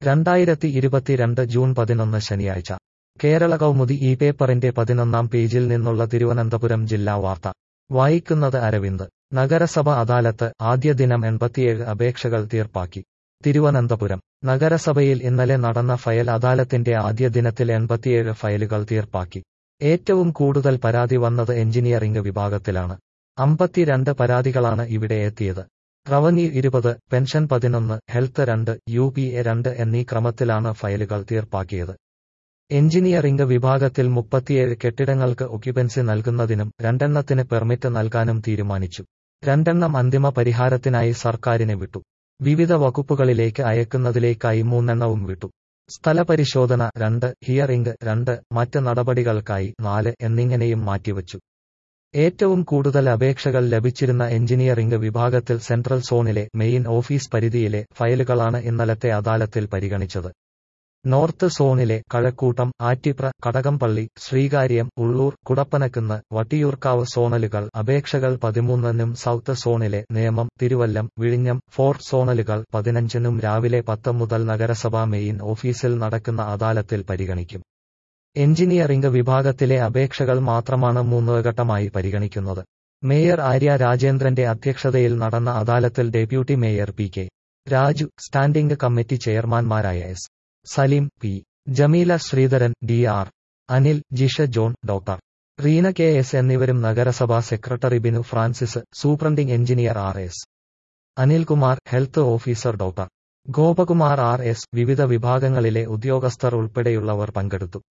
രണ്ടായിരത്തി ഇരുപത്തിരണ്ട് ജൂൺ പതിനൊന്ന് ശനിയാഴ്ച കേരള കൗമുദി ഈ പേപ്പറിന്റെ പതിനൊന്നാം പേജിൽ നിന്നുള്ള തിരുവനന്തപുരം ജില്ലാ വാർത്ത വായിക്കുന്നത് അരവിന്ദ് നഗരസഭ അദാലത്ത് ആദ്യ ദിനം എൺപത്തിയേഴ് അപേക്ഷകൾ തീർപ്പാക്കി തിരുവനന്തപുരം നഗരസഭയിൽ ഇന്നലെ നടന്ന ഫയൽ അദാലത്തിന്റെ ആദ്യ ദിനത്തിൽ എൺപത്തിയേഴ് ഫയലുകൾ തീർപ്പാക്കി ഏറ്റവും കൂടുതൽ പരാതി വന്നത് എഞ്ചിനീയറിംഗ് വിഭാഗത്തിലാണ് അമ്പത്തിരണ്ട് പരാതികളാണ് ഇവിടെ എത്തിയത് റവന്യൂ ഇരുപത് പെൻഷൻ പതിനൊന്ന് ഹെൽത്ത് രണ്ട് യു പി എ രണ്ട് എന്നീ ക്രമത്തിലാണ് ഫയലുകൾ തീർപ്പാക്കിയത് എഞ്ചിനീയറിംഗ് വിഭാഗത്തിൽ മുപ്പത്തിയേഴ് കെട്ടിടങ്ങൾക്ക് ഒക്യുപൻസി നൽകുന്നതിനും രണ്ടെണ്ണത്തിന് പെർമിറ്റ് നൽകാനും തീരുമാനിച്ചു രണ്ടെണ്ണം അന്തിമ പരിഹാരത്തിനായി സർക്കാരിനെ വിട്ടു വിവിധ വകുപ്പുകളിലേക്ക് അയക്കുന്നതിലേക്കായി മൂന്നെണ്ണവും വിട്ടു സ്ഥലപരിശോധന രണ്ട് ഹിയറിംഗ് രണ്ട് മറ്റ് നടപടികൾക്കായി നാല് എന്നിങ്ങനെയും മാറ്റിവച്ചു ഏറ്റവും കൂടുതൽ അപേക്ഷകൾ ലഭിച്ചിരുന്ന എഞ്ചിനീയറിംഗ് വിഭാഗത്തിൽ സെൻട്രൽ സോണിലെ മെയിൻ ഓഫീസ് പരിധിയിലെ ഫയലുകളാണ് ഇന്നലത്തെ അദാലത്തിൽ പരിഗണിച്ചത് നോർത്ത് സോണിലെ കഴക്കൂട്ടം ആറ്റിപ്ര കടകംപള്ളി ശ്രീകാര്യം ഉള്ളൂർ കുടപ്പനക്കുന്ന് വട്ടിയൂർക്കാവ് സോണലുകൾ അപേക്ഷകൾ പതിമൂന്നിനും സൗത്ത് സോണിലെ നേമം തിരുവല്ലം വിഴിഞ്ഞം ഫോർട്ട് സോണലുകൾ പതിനഞ്ചിനും രാവിലെ പത്ത് മുതൽ നഗരസഭാ മെയിൻ ഓഫീസിൽ നടക്കുന്ന അദാലത്തിൽ പരിഗണിക്കും എഞ്ചിനീയറിംഗ് വിഭാഗത്തിലെ അപേക്ഷകൾ മാത്രമാണ് മൂന്നുഘട്ടമായി പരിഗണിക്കുന്നത് മേയർ ആര്യ രാജേന്ദ്രന്റെ അധ്യക്ഷതയിൽ നടന്ന അദാലത്തിൽ deputy mayor P K Raju standing committee ചെയർമാൻമാരായ S Salim P Jameela Sreedharan D R Anil Jisha John doctor Reena K S എന്നിവരും നഗരസഭാ secretary Binu Francis superintending engineer R S Anilkumar health officer doctor Gopakumar R S വിവിധ വിഭാഗങ്ങളിലെ ഉദ്യോഗസ്ഥർ ഉൾപ്പെടെയുള്ളവർ പങ്കെടുത്തു